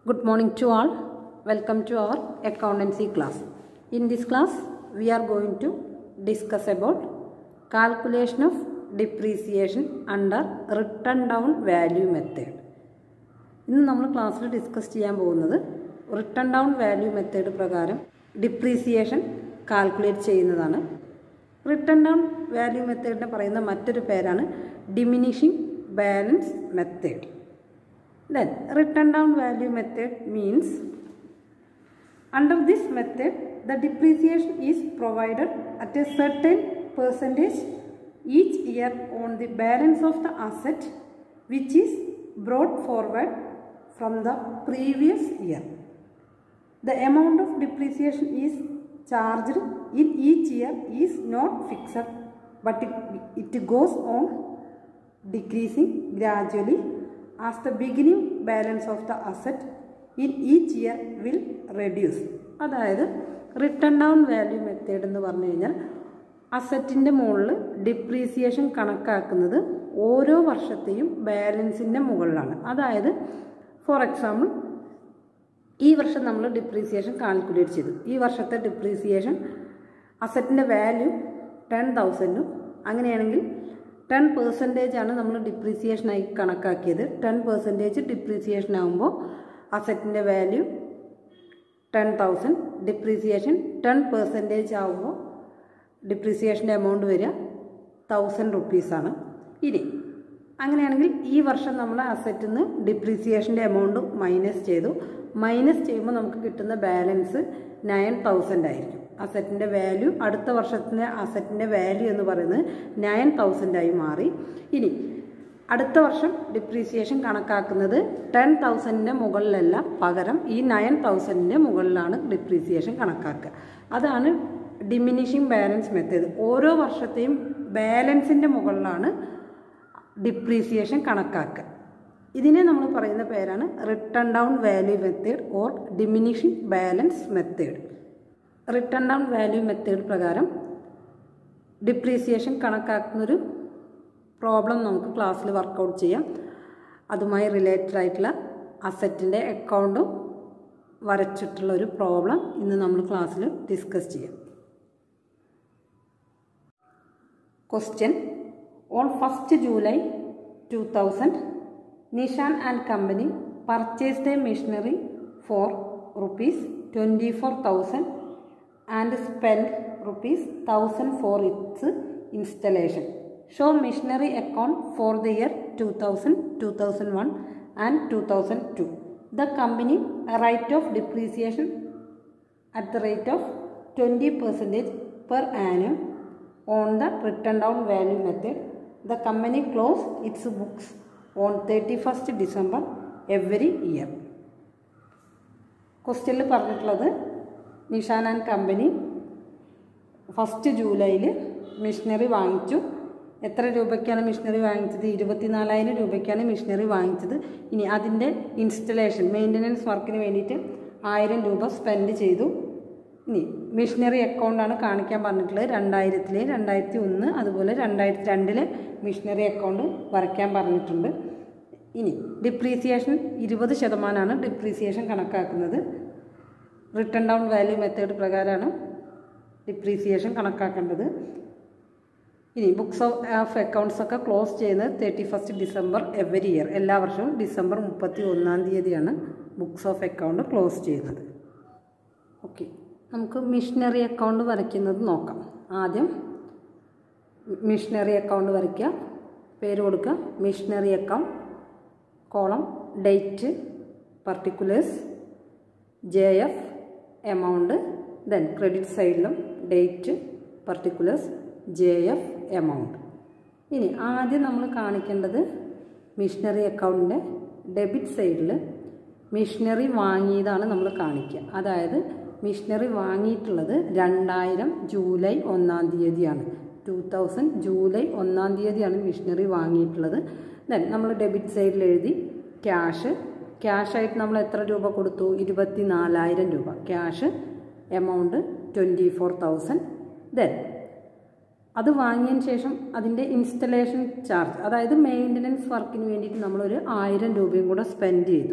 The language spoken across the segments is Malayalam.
Good morning to all. Welcome to our accountancy class. In this class, we are going to discuss about calculation of depreciation under written down value method. ഇന്ന് നമ്മൾ ക്ലാസ്സിൽ ഡിസ്കസ് ചെയ്യാൻ പോകുന്നത് റിട്ടേൺ ഡൗൺ വാല്യൂ മെത്തേഡ് പ്രകാരം ഡിപ്രീസിയേഷൻ കാൽക്കുലേറ്റ് ചെയ്യുന്നതാണ് റിട്ടേൺ ഡൗൺ വാല്യൂ മെത്തേഡിനെ പറയുന്ന മറ്റൊരു പേരാണ് diminishing balance method Then written down value method means under this method the depreciation is provided at a certain percentage each year on the balance of the asset which is brought forward from the previous year. The amount of depreciation is charged in each year is not fixed but it, it goes on decreasing gradually as the beginning balance of the asset in each year will reduce അതായത് റിട്ടേൺ ഡൗൺ വാല്യൂ മെത്തേഡ് എന്ന് പറഞ്ഞു കഴിഞ്ഞാൽ അസറ്റിൻ്റെ മുകളിൽ ഡിപ്രീസിയേഷൻ കണക്കാക്കുന്നത് ഓരോ വർഷത്തെയും ബാലൻസിൻ്റെ മുകളിലാണ് അതായത് ഫോർ എക്സാമ്പിൾ ഈ വർഷം നമ്മൾ ഡിപ്രീസിയേഷൻ കാൽക്കുലേറ്റ് ചെയ്തു ഈ വർഷത്തെ ഡിപ്രീസിയേഷൻ അസറ്റിൻ്റെ വാല്യൂ ടെൻ തൗസൻഡും അങ്ങനെയാണെങ്കിൽ ടെൻ പെർസെൻറ്റേജ് ആണ് നമ്മൾ ഡിപ്രീസിയേഷനായി കണക്കാക്കിയത് ടെൻ പെർസെൻറ്റേജ് ഡിപ്രീസിയേഷൻ ആകുമ്പോൾ അസറ്റിൻ്റെ value ten thousand depreciation ten percentage ആകുമ്പോൾ ഡിപ്രീസിയേഷൻ്റെ എമൗണ്ട് വരിക തൗസൻഡ് റുപ്പീസാണ് ഇനി അങ്ങനെയാണെങ്കിൽ ഈ വർഷം നമ്മൾ അസറ്റിൽ നിന്ന് ഡിപ്രീസിയേഷൻ്റെ എമൗണ്ട് മൈനസ് ചെയ്തു മൈനസ് ചെയ്യുമ്പോൾ നമുക്ക് കിട്ടുന്ന ബാലൻസ് നയൻ തൗസൻഡ് ആയിരിക്കും അസറ്റിൻ്റെ വാല്യൂ അടുത്ത വർഷത്തിൻ്റെ അസറ്റിൻ്റെ വാല്യൂ എന്ന് പറയുന്നത് നയൻ തൗസൻഡായി മാറി ഇനി അടുത്ത വർഷം ഡിപ്രീസിയേഷൻ കണക്കാക്കുന്നത് ടെൻ തൗസൻഡിൻ്റെ മുകളിലല്ല പകരം ഈ നയൻ തൗസൻഡിൻ്റെ മുകളിലാണ് ഡിപ്രീസിയേഷൻ കണക്കാക്കുക അതാണ് ഡിമിനിഷിങ് ബാലൻസ് മെത്തേഡ് ഓരോ വർഷത്തെയും ബാലൻസിൻ്റെ മുകളിലാണ് ഡിപ്രീസിയേഷൻ കണക്കാക്കുക ഇതിനെ നമ്മൾ പറയുന്ന പേരാണ് written down value method or diminishing balance method written down value method പ്രകാരം ഡിപ്രീസിയേഷൻ കണക്കാക്കുന്നൊരു പ്രോബ്ലം നമുക്ക് ക്ലാസ്സിൽ വർക്കൗട്ട് ചെയ്യാം അതുമായി റിലേറ്റഡ് ആയിട്ടുള്ള അസറ്റിൻ്റെ അക്കൗണ്ടും വരച്ചിട്ടുള്ള ഒരു പ്രോബ്ലം ഇന്ന് നമ്മൾ ക്ലാസ്സിൽ ഡിസ്കസ് ചെയ്യാം question on first July two thousand Nishan and company purchased a machinery for rupees twenty four thousand and spend rupees thousand for its installation show machinery account for the year two thousand two thousand one and two thousand two the company write off depreciation at the rate of twenty percentage per annum on the written down value method the company close its books on thirty first December every year ക്വസ്റ്റ്യനിൽ പറഞ്ഞിട്ടുള്ളത് നിഷാൻ ആൻഡ് കമ്പനി ഫസ്റ്റ് ജൂലൈയിൽ മിഷനറി വാങ്ങിച്ചു എത്ര രൂപയ്ക്കാണ് മിഷനറി വാങ്ങിച്ചത് ഇരുപത്തിനാലായിരം രൂപയ്ക്കാണ് മിഷനറി വാങ്ങിച്ചത് ഇനി അതിൻ്റെ ഇൻസ്റ്റലേഷൻ മെയിൻ്റനൻസ് വർക്കിന് വേണ്ടിയിട്ട് ആയിരം രൂപ സ്പെൻഡ് ചെയ്തു ഇനി മിഷനറി അക്കൗണ്ടാണ് കാണിക്കാൻ പറഞ്ഞിട്ടുള്ളത് രണ്ടായിരത്തിലെ രണ്ടായിരത്തി ഒന്ന് അതുപോലെ രണ്ടായിരത്തി രണ്ടിലെ മിഷനറി അക്കൗണ്ട് വരയ്ക്കാൻ പറഞ്ഞിട്ടുണ്ട് ഇനി ഡിപ്രീസിയേഷൻ ഇരുപത് ശതമാനമാണ് ഡിപ്രീസിയേഷൻ കണക്കാക്കുന്നത് റിട്ടേൺ ഡൗൺ വാല്യൂ മെത്തേഡ് പ്രകാരമാണ് ഡിപ്രീസിയേഷൻ കണക്കാക്കേണ്ടത് ഇനി ബുക്സ് ഓഫ് അക്കൗണ്ട്സ് ഒക്കെ ക്ലോസ് ചെയ്യുന്നത് thirty first December every year എല്ലാ വർഷവും ഡിസംബർ മുപ്പത്തി ഒന്നാം തീയതിയാണ് ബുക്സ് ഓഫ് അക്കൗണ്ട് ക്ലോസ് ചെയ്യുന്നത് ഓക്കെ നമുക്ക് മിഷനറി അക്കൗണ്ട് വരയ്ക്കുന്നത് നോക്കാം ആദ്യം മിഷനറി അക്കൗണ്ട് വരയ്ക്കുക പേര് കൊടുക്കുക machinery account column date particulars J F amount then credit സൈഡിലും date particulars J F amount ഇനി ആദ്യം നമ്മൾ കാണിക്കേണ്ടത് മിഷനറി അക്കൗണ്ടിൻ്റെ ഡെബിറ്റ് സൈഡിൽ മിഷനറി വാങ്ങിയതാണ് നമ്മൾ കാണിക്കുക അതായത് മിഷനറി വാങ്ങിയിട്ടുള്ളത് രണ്ടായിരം ജൂലൈ ഒന്നാം തീയതിയാണ് ടു തൗസൻഡ് ജൂലൈ ഒന്നാം തീയതിയാണ് മിഷനറി വാങ്ങിയിട്ടുള്ളത് ദെൻ നമ്മൾ ഡെബിറ്റ് സൈഡിൽ എഴുതി ക്യാഷ് ക്യാഷായിട്ട് നമ്മൾ എത്ര രൂപ കൊടുത്തു ഇരുപത്തി നാലായിരം രൂപ cash amount twenty four thousand then അത് വാങ്ങിയതിന് ശേഷം അതിൻ്റെ ഇൻസ്റ്റലേഷൻ ചാർജ് അതായത് മെയിൻ്റനൻസ് വർക്കിന് വേണ്ടിയിട്ട് നമ്മളൊരു ആയിരം രൂപയും കൂടെ സ്പെൻഡ് ചെയ്തു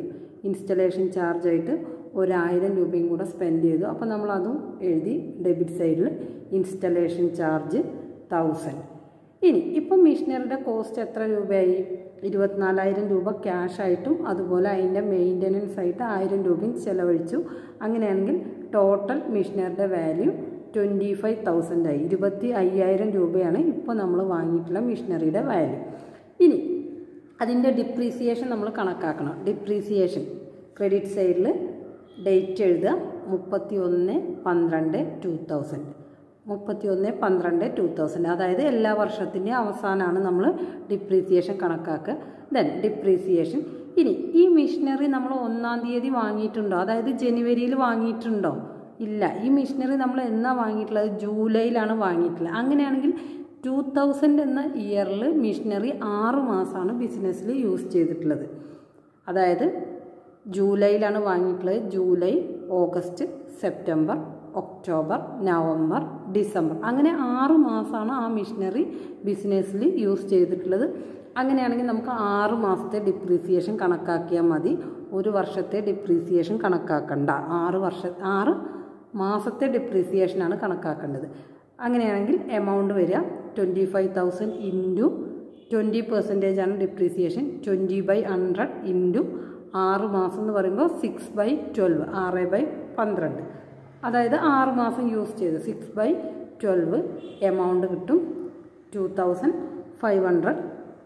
ഇൻസ്റ്റലേഷൻ ചാർജായിട്ട് ഒരായിരം രൂപയും കൂടെ സ്പെൻഡ് ചെയ്തു അപ്പോൾ നമ്മളതും എഴുതി ഡെബിറ്റ് സൈഡിൽ ഇൻസ്റ്റലേഷൻ ചാർജ് തൗസൻഡ് ഇനി ഇപ്പം മിഷനറിയുടെ കോസ്റ്റ് എത്ര രൂപയായി ഇരുപത്തിനാലായിരം രൂപ ക്യാഷ് ആയിട്ടും അതുപോലെ അതിൻ്റെ മെയിൻ്റനൻസ് ആയിട്ട് ആയിരം രൂപയും ചിലവഴിച്ചു അങ്ങനെയാണെങ്കിൽ ടോട്ടൽ മിഷനറിയുടെ വാല്യൂ ട്വൻറ്റി ഫൈവ് തൗസൻഡ് ആയി ഇരുപത്തി അയ്യായിരം രൂപയാണ് ഇപ്പോൾ നമ്മൾ വാങ്ങിയിട്ടുള്ള മിഷനറിയുടെ വാല്യൂ ഇനി അതിൻ്റെ ഡിപ്രീസിയേഷൻ നമ്മൾ കണക്കാക്കണം ഡിപ്രീസിയേഷൻ ക്രെഡിറ്റ് സൈഡിൽ ഡേറ്റ് എഴുതുക മുപ്പത്തി ഒന്ന് പന്ത്രണ്ട് ടു തൗസൻഡ് മുപ്പത്തി ഒന്ന് പന്ത്രണ്ട് ടു തൗസൻഡ് അതായത് എല്ലാ വർഷത്തിൻ്റെ അവസാനമാണ് നമ്മൾ ഡിപ്രീസിയേഷൻ കണക്കാക്കുക ദെൻ ഡിപ്രീസിയേഷൻ ഇനി ഈ മിഷനറി നമ്മൾ ഒന്നാം തീയതി വാങ്ങിയിട്ടുണ്ടോ അതായത് ജനുവരിയിൽ വാങ്ങിയിട്ടുണ്ടോ ഇല്ല ഈ മിഷനറി നമ്മൾ എന്നാ വാങ്ങിയിട്ടുള്ളത് ജൂലൈയിലാണ് വാങ്ങിയിട്ടുള്ളത് അങ്ങനെയാണെങ്കിൽ ടു തൗസൻഡ് എന്ന ഇയറിൽ മിഷനറി ആറ് മാസമാണ് ബിസിനസ്സിൽ യൂസ് ചെയ്തിട്ടുള്ളത് അതായത് ജൂലൈയിലാണ് വാങ്ങിയിട്ടുള്ളത് July August September October November December അങ്ങനെ ആറ് മാസമാണ് ആ മിഷനറി ബിസിനസ്സിൽ യൂസ് ചെയ്തിട്ടുള്ളത് അങ്ങനെയാണെങ്കിൽ നമുക്ക് ആറ് മാസത്തെ ഡിപ്രീസിയേഷൻ കണക്കാക്കിയാൽ മതി ഒരു വർഷത്തെ ഡിപ്രീസിയേഷൻ കണക്കാക്കണ്ട ആറ് വർഷ ആറ് മാസത്തെ ഡിപ്രീസിയേഷനാണ് കണക്കാക്കേണ്ടത് അങ്ങനെയാണെങ്കിൽ എമൗണ്ട് വരിക twenty five thousand into twenty percentage ആണ് depreciation twenty by hundred into ആറ് മാസം എന്ന് പറയുമ്പോൾ സിക്സ് ബൈ ട്വൽവ് ആറ് ബൈ പന്ത്രണ്ട് അതായത് ആറ് മാസം യൂസ് ചെയ്ത് സിക്സ് ബൈ ട്വൽവ് എമൗണ്ട് കിട്ടും two thousand five hundred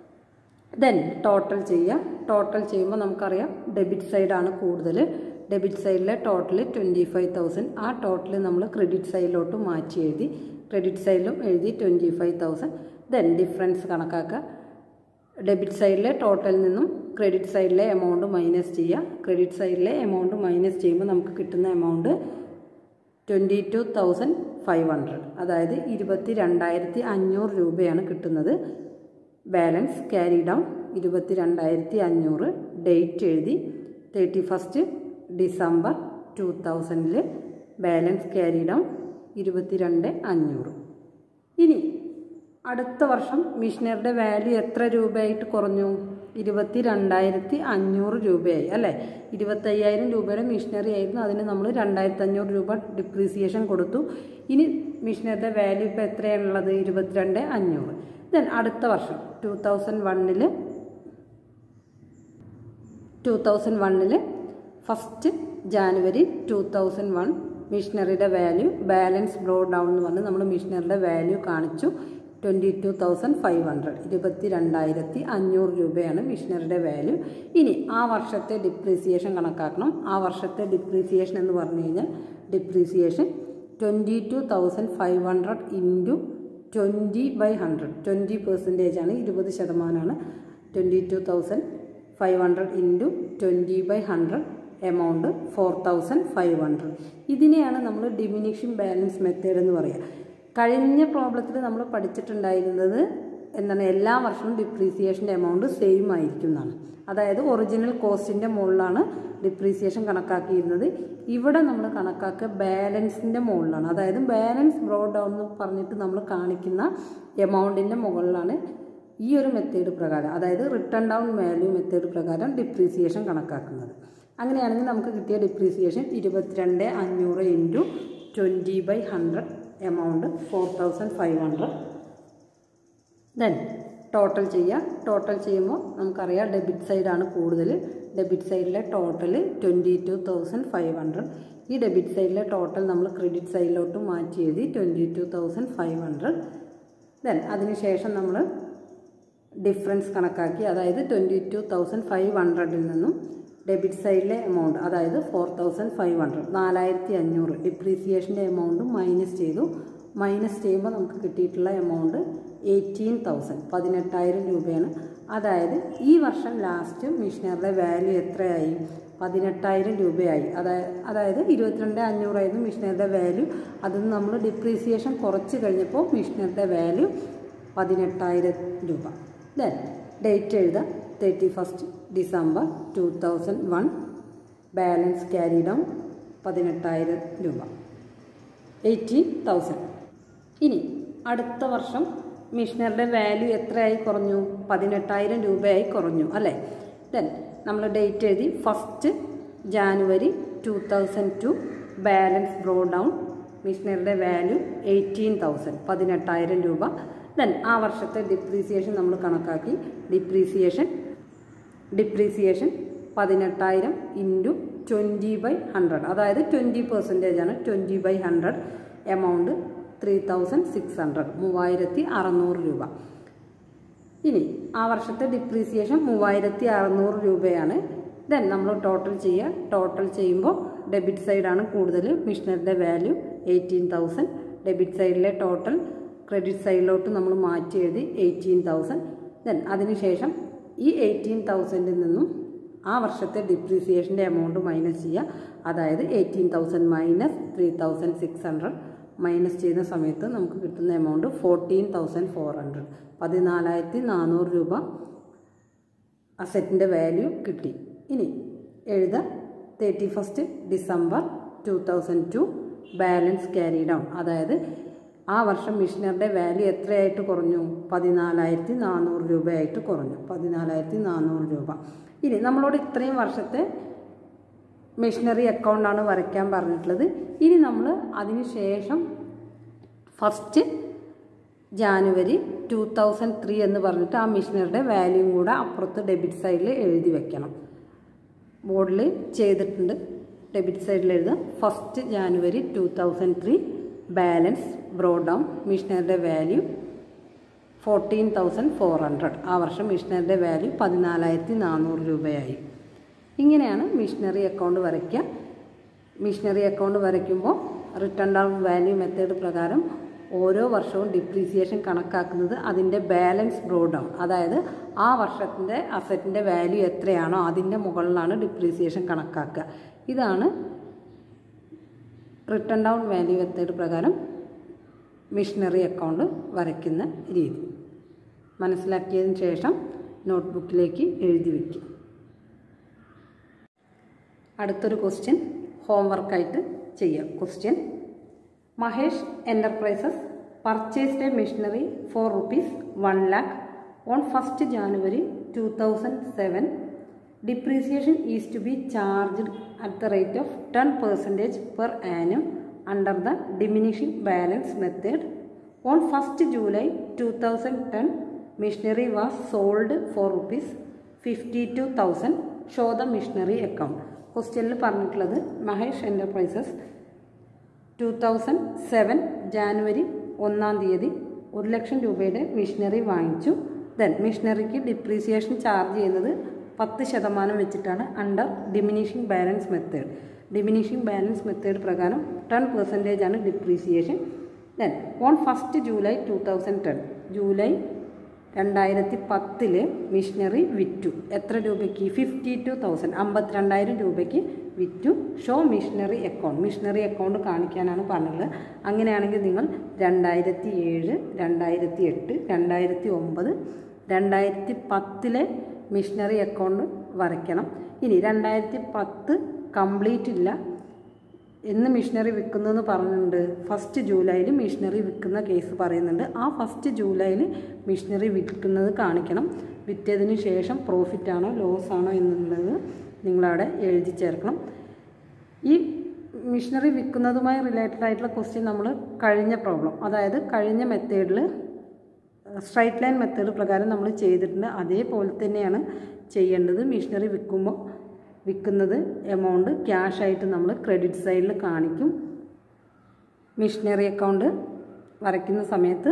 then total ചെയ്യുക ടോട്ടൽ ചെയ്യുമ്പോൾ നമുക്കറിയാം ഡെബിറ്റ് സൈഡാണ് കൂടുതൽ ഡെബിറ്റ് സൈഡിലെ ടോട്ടൽ ട്വൻറ്റി ഫൈവ് തൗസൻഡ് ആ ടോട്ടൽ നമ്മൾ ക്രെഡിറ്റ് സൈഡിലോട്ട് മാറ്റി എഴുതി ക്രെഡിറ്റ് സൈഡിലും എഴുതി twenty five thousand then difference കണക്കാക്കുക ഡെബിറ്റ് സൈഡിലെ ടോട്ടലിൽ നിന്നും ക്രെഡിറ്റ് സൈഡിലെ എമൗണ്ട് മൈനസ് ചെയ്യുക ക്രെഡിറ്റ് സൈഡിലെ എമൗണ്ട് മൈനസ് ചെയ്യുമ്പോൾ നമുക്ക് കിട്ടുന്ന amount twenty two thousand five hundred അതായത് ഇരുപത്തി രണ്ടായിരത്തി അഞ്ഞൂറ് രൂപയാണ് കിട്ടുന്നത് ബാലൻസ് ക്യാരി ഡൗൺ ഇരുപത്തി രണ്ടായിരത്തി അഞ്ഞൂറ് ഡേറ്റ് എഴുതി തേർട്ടി ഫസ്റ്റ് ഡിസംബർ ടു തൗസൻഡിൽ ബാലൻസ് ക്യാരി ഡൗൺ ഇരുപത്തിരണ്ട് അഞ്ഞൂറ് ഇനി അടുത്ത വർഷം മിഷനറിയുടെ വാല്യൂ എത്ര രൂപയായിട്ട് കുറഞ്ഞു ഇരുപത്തി രണ്ടായിരത്തി അഞ്ഞൂറ് രൂപയായി അല്ലേ ഇരുപത്തയ്യായിരം രൂപയുടെ മിഷനറി ആയിരുന്നു അതിന് നമ്മൾ രണ്ടായിരത്തി അഞ്ഞൂറ് രൂപ ഡിപ്രീസിയേഷൻ കൊടുത്തു ഇനി മിഷനറിയുടെ വാല്യൂ ഇപ്പോൾ എത്രയാണുള്ളത് ഇരുപത്തിരണ്ട് അഞ്ഞൂറ് ദെൻ അടുത്ത വർഷം ടു തൗസൻഡ് വണ്ണിൽ ടു തൗസൻഡ് വണ്ണിൽ first January two thousand one മിഷനറിയുടെ വാല്യൂ ബാലൻസ് ബ്രോ ഡൗൺ എന്ന് പറഞ്ഞ് നമ്മൾ മിഷനറിയുടെ വാല്യൂ കാണിച്ചു twenty two thousand five hundred ഇരുപത്തി രണ്ടായിരത്തി അഞ്ഞൂറ് രൂപയാണ് മിഷനറിയുടെ വാല്യൂ ഇനി ആ വർഷത്തെ ഡിപ്രീസിയേഷൻ കണക്കാക്കണം ആ വർഷത്തെ ഡിപ്രീസിയേഷൻ എന്ന് പറഞ്ഞു കഴിഞ്ഞാൽ depreciation twenty two thousand five hundred into twenty by hundred twenty percentage ആണ് ഇരുപത് ശതമാനമാണ് twenty two thousand five hundred into twenty by hundred amount four thousand five hundred ഇതിനെയാണ് നമ്മൾ ഡിമിനിഷിംഗ് ബാലൻസ് മെത്തേഡ് എന്ന് പറയുക കഴിഞ്ഞ പ്രോബ്ലത്തിൽ നമ്മൾ പഠിച്ചിട്ടുണ്ടായിരുന്നത് എന്താണ് എല്ലാ വർഷവും ഡിപ്രീസിയേഷൻ്റെ എമൗണ്ട് സെയിം ആയിരിക്കും എന്നാണ് അതായത് ഒറിജിനൽ കോസ്റ്റിൻ്റെ മുകളിലാണ് ഡിപ്രീസിയേഷൻ കണക്കാക്കിയിരുന്നത് ഇവിടെ നമ്മൾ കണക്കാക്കുക ബാലൻസിൻ്റെ മുകളിലാണ് അതായത് ബാലൻസ് ബ്രോ ഡൗൺ എന്ന് പറഞ്ഞിട്ട് നമ്മൾ കാണിക്കുന്ന എമൗണ്ടിൻ്റെ മുകളിലാണ് ഈ ഒരു മെത്തേഡ് പ്രകാരം അതായത് റിട്ടേൺ ഡൗൺ വാല്യൂ മെത്തേഡ് പ്രകാരം ഡിപ്രീസിയേഷൻ കണക്കാക്കുന്നത് അങ്ങനെയാണെങ്കിൽ നമുക്ക് കിട്ടിയ ഡിപ്രീസിയേഷൻ ഇരുപത്തിരണ്ട് അഞ്ഞൂറ് into twenty by hundred amount four thousand five hundred then total ചെയ്യുക ടോട്ടൽ ചെയ്യുമ്പോൾ നമുക്കറിയാം ഡെബിറ്റ് സൈഡാണ് കൂടുതൽ ഡെബിറ്റ് സൈഡിലെ total twenty two thousand five hundred ഈ ഡെബിറ്റ് സൈഡിലെ ടോട്ടൽ നമ്മൾ ക്രെഡിറ്റ് സൈഡിലോട്ട് മാറ്റി എഴുതി twenty two thousand five hundred then അതിനുശേഷം നമ്മൾ ഡിഫറൻസ് കണക്കാക്കി അതായത് ട്വൻറ്റി ടു തൗസൻഡ് ഫൈവ് ഹൺഡ്രഡിൽ നിന്നും ഡെബിറ്റ് സൈഡിലെ എമൗണ്ട് അതായത് ഫോർ തൗസൻഡ് ഫൈവ് ഹൺഡ്രഡ് നാലായിരത്തി അഞ്ഞൂറ് ഡിപ്രീസിയേഷൻ്റെ എമൗണ്ട് മൈനസ് ചെയ്തു മൈനസ് ചെയ്യുമ്പോൾ നമുക്ക് കിട്ടിയിട്ടുള്ള എമൗണ്ട് എയ്റ്റീൻ തൗസൻഡ് പതിനെട്ടായിരം രൂപയാണ് അതായത് ഈ വർഷം ലാസ്റ്റ് മിഷനറിയുടെ വാല്യൂ എത്രയായി പതിനെട്ടായിരം രൂപയായി അതായത് അതായത് ഇരുപത്തിരണ്ട് അഞ്ഞൂറായിരുന്നു മിഷനറിയുടെ വാല്യൂ അതിൽ നിന്ന് നമ്മൾ ഡിപ്രീസിയേഷൻ കുറച്ച് കഴിഞ്ഞപ്പോൾ മിഷനറിയുടെ വാല്യൂ പതിനെട്ടായിരം രൂപ ദെൻ ഡേറ്റ് എഴുതുക thirty first December two thousand one balance carry down പതിനെട്ടായിരം രൂപ എയ്റ്റീൻ തൗസൻഡ് ഇനി അടുത്ത വർഷം മിഷനറിയുടെ വാല്യൂ എത്രയായി കുറഞ്ഞു പതിനെട്ടായിരം രൂപയായി കുറഞ്ഞു അല്ലേ ദെൻ നമ്മൾ ഡേറ്റ് എഴുതി first January two thousand two balance brought down മിഷനറിയുടെ വാല്യൂ എയ്റ്റീൻ തൗസൻഡ് പതിനെട്ടായിരം രൂപ ദെൻ ആ വർഷത്തെ ഡിപ്രീസിയേഷൻ നമ്മൾ കണക്കാക്കി ഡിപ്രീസിയേഷൻ ഡിപ്രീസിയേഷൻ പതിനെട്ടായിരം ഇൻറ്റു ട്വൻറ്റി ബൈ ഹൺഡ്രഡ് അതായത് ട്വൻറ്റി പെർസെൻറ്റേജ് ആണ് twenty by hundred amount three thousand six hundred മൂവായിരത്തി അറുന്നൂറ് രൂപ ഇനി ആ വർഷത്തെ ഡിപ്രീസിയേഷൻ മൂവായിരത്തി അറുന്നൂറ് രൂപയാണ് ദെൻ നമ്മൾ ടോട്ടൽ ചെയ്യുക ടോട്ടൽ ചെയ്യുമ്പോൾ ഡെബിറ്റ് സൈഡാണ് കൂടുതൽ മിഷനറിൻ്റെ വാല്യൂ എയ്റ്റീൻ തൗസൻഡ് ഡെബിറ്റ് സൈഡിലെ ടോട്ടൽ ക്രെഡിറ്റ് സൈഡിലോട്ട് നമ്മൾ മാറ്റി എഴുതി എയ്റ്റീൻ തൗസൻഡ് ദെൻ അതിനുശേഷം ഈ എയ്റ്റീൻ തൗസൻഡിൽ നിന്നും ആ വർഷത്തെ ഡിപ്രീസിയേഷൻ്റെ എമൗണ്ട് മൈനസ് ചെയ്യുക അതായത് eighteen thousand minus three thousand six hundred minus ചെയ്യുന്ന സമയത്ത് നമുക്ക് കിട്ടുന്ന amount fourteen thousand four hundred പതിനാലായിരത്തി നാനൂറ് രൂപ അസറ്റിൻ്റെ വാല്യൂ കിട്ടി ഇനി എഴുതാം thirty first December two thousand two balance carry down അതായത് ആ വർഷം മിഷനറിയുടെ വാല്യൂ എത്രയായിട്ട് കുറഞ്ഞു പതിനാലായിരത്തി നാനൂറ് രൂപയായിട്ട് കുറഞ്ഞു പതിനാലായിരത്തി നാനൂറ് രൂപ ഇനി നമ്മളോട് ഇത്രയും വർഷത്തെ മെഷീനറി അക്കൗണ്ടാണ് വരയ്ക്കാൻ പറഞ്ഞിട്ടുള്ളത് ഇനി നമ്മൾ അതിന് ശേഷം first January two thousand three എന്ന് പറഞ്ഞിട്ട് ആ മെഷീനറിയുടെ വാല്യൂം കൂടെ അപ്പുറത്ത് ഡെബിറ്റ് സൈഡിൽ എഴുതി വെക്കണം ബോർഡിൽ ചെയ്തിട്ടുണ്ട് ഡെബിറ്റ് സൈഡിൽ എഴുതാം first January two thousand three balance brought down മിഷനറിയുടെ value fourteen thousand four hundred ആ വർഷം മിഷനറിയുടെ വാല്യൂ പതിനാലായിരത്തി നാനൂറ് രൂപയായി ഇങ്ങനെയാണ് മിഷനറി അക്കൗണ്ട് വരയ്ക്കുക മിഷനറി അക്കൗണ്ട് വരയ്ക്കുമ്പോൾ റിട്ടേൺ ഡൗൺ വാല്യൂ മെത്തേഡ് പ്രകാരം ഓരോ വർഷവും ഡിപ്രീസിയേഷൻ കണക്കാക്കുന്നത് അതിൻ്റെ ബാലൻസ് ബ്രോ ഡൗൺ അതായത് ആ വർഷത്തിൻ്റെ അസറ്റിൻ്റെ വാല്യൂ എത്രയാണോ അതിൻ്റെ മുകളിലാണ് ഡിപ്രീസിയേഷൻ കണക്കാക്കുക ഇതാണ് റിട്ടേൺ ഡൗൺ വാല്യൂ മെത്തേഡ് പ്രകാരം മിഷനറി അക്കൗണ്ട് വരയ്ക്കുന്ന രീതി മനസ്സിലാക്കിയതിന് ശേഷം നോട്ട്ബുക്കിലേക്ക് എഴുതി വയ്ക്കും അടുത്തൊരു ക്വസ്റ്റ്യൻ ഹോംവർക്കായിട്ട് ചെയ്യാം question Mahesh enterprises purchased a machinery for rupees one lakh on first January two thousand seven depreciation is to be charged at the rate of ten percentage per annum under the diminishing balance method on first July two thousand ten machinery was sold for rupees fifty two thousand show the machinery account ക്വസ്റ്റ്യനിൽ പറഞ്ഞിട്ടുള്ളത് Mahesh enterprises two thousand seven January ഒന്നാം തീയതി ഒരു ലക്ഷം രൂപയുടെ മിഷനറി വാങ്ങിച്ചു ദെൻ മിഷനറിക്ക് ഡിപ്രീസിയേഷൻ ചാർജ് ചെയ്യുന്നത് പത്ത് ശതമാനം വെച്ചിട്ടാണ് under diminishing balance method diminishing balance method പ്രകാരം ടെൻ പെർസെൻറ്റേജ് ആണ് depreciation then on first July two thousand ten July രണ്ടായിരത്തി പത്തില് മിഷനറി വിറ്റു എത്ര രൂപയ്ക്ക് ഫിഫ്റ്റി ടു തൗസൻഡ് അമ്പത്തിരണ്ടായിരം രൂപയ്ക്ക് വിറ്റു show machinery account machinery account കാണിക്കാനാണ് പറഞ്ഞിട്ടുള്ളത് അങ്ങനെയാണെങ്കിൽ നിങ്ങൾ രണ്ടായിരത്തി ഏഴ് രണ്ടായിരത്തി എട്ട് രണ്ടായിരത്തി ഒമ്പത് രണ്ടായിരത്തി പത്തിലെ മിഷനറി അക്കൗണ്ട് വരയ്ക്കണം ഇനി രണ്ടായിരത്തി പത്ത് കംപ്ലീറ്റ് ഇല്ല എന്ന് മിഷനറി വിൽക്കുന്നതെന്ന് പറഞ്ഞിട്ടുണ്ട് ഫസ്റ്റ് ജൂലൈയിൽ മിഷനറി വിൽക്കുന്ന കേസ് പറയുന്നുണ്ട് ആ ഫസ്റ്റ് ജൂലൈയിൽ മിഷനറി വിൽക്കുന്നത് കാണിക്കണം വിറ്റതിന് ശേഷം പ്രോഫിറ്റ് ആണോ ലോസ് ആണോ എന്നുള്ളത് നിങ്ങളവിടെ എഴുതി ചേർക്കണം ഈ മിഷനറി വിൽക്കുന്നതുമായി റിലേറ്റഡ് ആയിട്ടുള്ള ക്വസ്റ്റ്യൻ നമ്മൾ കഴിഞ്ഞ പ്രോബ്ലം അതായത് കഴിഞ്ഞ മെത്തേഡിൽ സ്ട്രൈറ്റ് ലൈൻ മെത്തേഡ് പ്രകാരം നമ്മൾ ചെയ്തിട്ടുണ്ട് അതേപോലെ തന്നെയാണ് ചെയ്യേണ്ടത് മിഷനറി വിൽക്കുമ്പോൾ വിൽക്കുന്നത് എമൗണ്ട് ക്യാഷ് ആയിട്ട് നമ്മൾ ക്രെഡിറ്റ് സൈഡിൽ കാണിക്കും മിഷനറി അക്കൗണ്ട് വരയ്ക്കുന്ന സമയത്ത്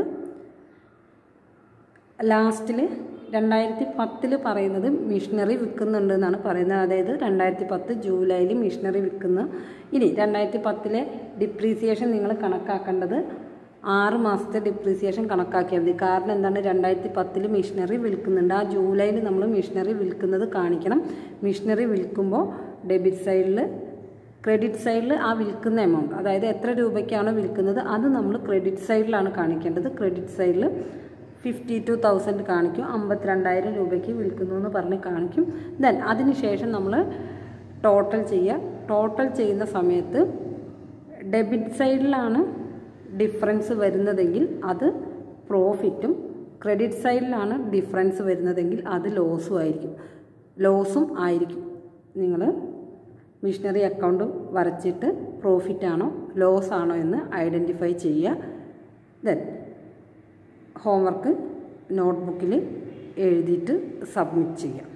ലാസ്റ്റിൽ രണ്ടായിരത്തി പത്തിൽ പറയുന്നത് മിഷനറി വിൽക്കുന്നുണ്ട് എന്നാണ് പറയുന്നത് അതായത് രണ്ടായിരത്തി പത്ത് ജൂലൈയിൽ മിഷനറി വിൽക്കുന്ന ഇനി രണ്ടായിരത്തി പത്തിലെ ഡിപ്രീസിയേഷൻ നിങ്ങൾ കണക്കാക്കേണ്ടത് ആറ് മാസത്തെ ഡിപ്രീസിയേഷൻ കണക്കാക്കിയാൽ മതി കാരണം എന്താണ് രണ്ടായിരത്തി പത്തിൽ മിഷനറി വിൽക്കുന്നുണ്ട് ആ ജൂലൈയിൽ നമ്മൾ മിഷനറി വിൽക്കുന്നത് കാണിക്കണം മിഷനറി വിൽക്കുമ്പോൾ ഡെബിറ്റ് സൈഡിൽ ക്രെഡിറ്റ് സൈഡിൽ ആ വിൽക്കുന്ന എമൗണ്ട് അതായത് എത്ര രൂപയ്ക്കാണോ വിൽക്കുന്നത് അത് നമ്മൾ ക്രെഡിറ്റ് സൈഡിലാണ് കാണിക്കേണ്ടത് ക്രെഡിറ്റ് സൈഡിൽ ഫിഫ്റ്റി ടു തൗസൻഡ് കാണിക്കും അമ്പത്തിരണ്ടായിരം രൂപയ്ക്ക് വിൽക്കുന്നു എന്ന് പറഞ്ഞ് കാണിക്കും ദെൻ അതിനുശേഷം നമ്മൾ ടോട്ടൽ ചെയ്യുക ടോട്ടൽ ചെയ്യുന്ന സമയത്ത് ഡെബിറ്റ് സൈഡിലാണ് ഡിഫറൻസ് വരുന്നതെങ്കിൽ അത് പ്രോഫിറ്റും ക്രെഡിറ്റ് സൈഡിലാണ് ഡിഫറൻസ് വരുന്നതെങ്കിൽ അത് ലോസും ആയിരിക്കും ലോസും ആയിരിക്കും നിങ്ങൾ മിഷനറി അക്കൗണ്ട് വരച്ചിട്ട് പ്രോഫിറ്റ് ആണോ ലോസ് ആണോ എന്ന് ഐഡൻറ്റിഫൈ ചെയ്യുക ദെൻ ഹോംവർക്ക് നോട്ട്ബുക്കിൽ എഴുതിയിട്ട് സബ്മിറ്റ് ചെയ്യാം